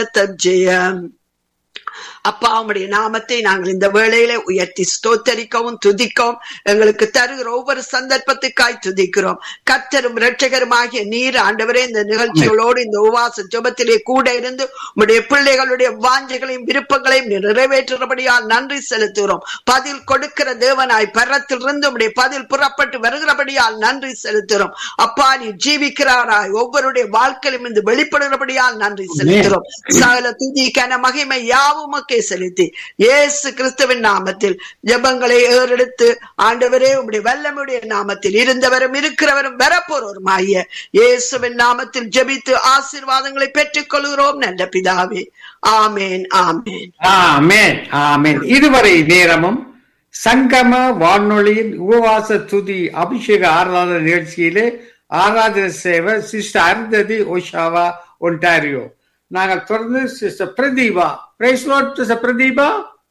ஜெயம் அப்பா உம்முடைய நாமத்தை நாங்கள் இந்த வேளையில உயர்த்தி ஸ்தோத்தரிக்கவும் துதிக்கவும் எங்களுக்கு தருகிற ஒவ்வொரு சந்தர்ப்பத்துக்காய் துதிக்கிறோம் கத்தரும் இரட்சகருமாகிய நீர் ஆண்டவரே இந்த நிகழ்ச்சிகளோடு இந்த உவாச ஜபத்திலே கூட இருந்து உம்முடைய பிள்ளைகளுடைய வாஞ்சைகளையும் விருப்பங்களையும் நிறைவேற்றுறபடியால் நன்றி செலுத்துகிறோம் பதில் கொடுக்கிற தேவனாய் பரத்திலிருந்து உம்முடைய பதில் புறப்பட்டு வருகிறபடியால் நன்றி செலுத்துகிறோம் அப்பா நீ ஜீவிக்கிறாராய் ஒவ்வொருடைய வாழ்க்கையிலும் இந்த வெளிப்படுகிறபடியால் நன்றி செலுத்துகிறோம் சகல துதி கன மகிமை யாவும் உமக்கே செலுத்தி இயேசு கிறிஸ்துவின் நாமத்தில் ஜெபங்களை ஏறெடுத்து ஆண்டவரே உம்முடைய வல்லமுடைய நாமத்தில் இருந்தவரும் இருக்கிறவரும் வரப்போறோரும் ஆகிய இயேசுவின் நாமத்தில் ஜெபித்து ஆசீர்வாதங்களை பெற்றுக் கொள்கிறோம் நல்ல பிதாவே ஆமேன் ஆமேன் ஆமென் ஆமென் இதுவரை நேரமும் சங்கம வானொலியின் உபவாச துதி அபிஷேக ஆராதனை நிகழ்ச்சியிலே ஆராதனை சேவை சிஸ்டர் அருந்ததி ஒஷாவா ஒன்டாரியோ நாங்கள் தொடர்ந்து sister Pratibha praise Lord sister Pratibha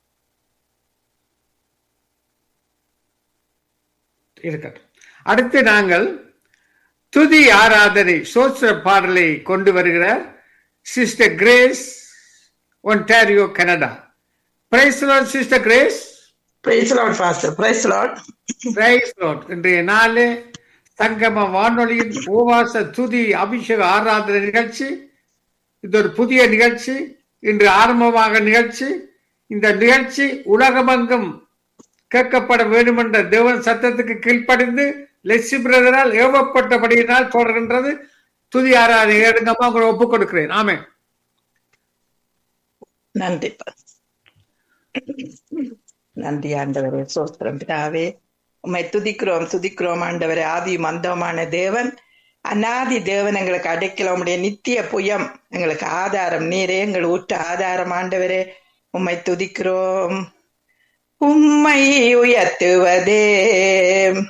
இருக்கட்டும் அடுத்து நாங்கள் துதி ஆராதனை சோத்திர பாடலை கொண்டு வருகிறார் sister Grace Ontario Canada praise Lord sister Grace praise Lord pastor praise Lord praise Lord இன்றைய நாளே சங்கம வானொலியின் உபவாச துதி அபிஷேக ஆராதனை நிகழ்ச்சி இது ஒரு புதிய நிகழ்ச்சி இன்று ஆரம்பமாக நிகழ்ச்சி இந்த நிகழ்ச்சி உலகமெங்கும் கேட்கப்பட வேண்டும் என்ற தேவன் சத்தத்துக்கு கீழ்ப்படிந்து லெஸ்ஸி பிரதரால் ஏவப்பட்டபடியினால் தொடர்கின்றது துதி ஆராதனை எடுங்கம்மா உங்களை ஒப்புக் கொடுக்கிறேன் ஆமே நன்றி பா. நன்றி ஆண்டவரே சோஸ்திரம் பிதாவே உம்மை துதிக்கிறோம் துதிக்கிறோம் ஆண்டவரே ஆதி மந்தமான தேவன் அநாதி தேவன் எங்களுக்கு அடைக்கல உம்முடைய நித்திய புயம் எங்களுக்கு ஆதாரம் நீரே எங்கள் ஊற்ற ஆதாரம் ஆண்டவரே உம்மை துதிக்கிறோம் உம்மை உயர்த்துவதே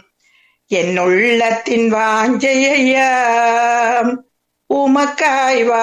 என் உள்ளத்தின் வாஞ்சையா உமக்காய் வா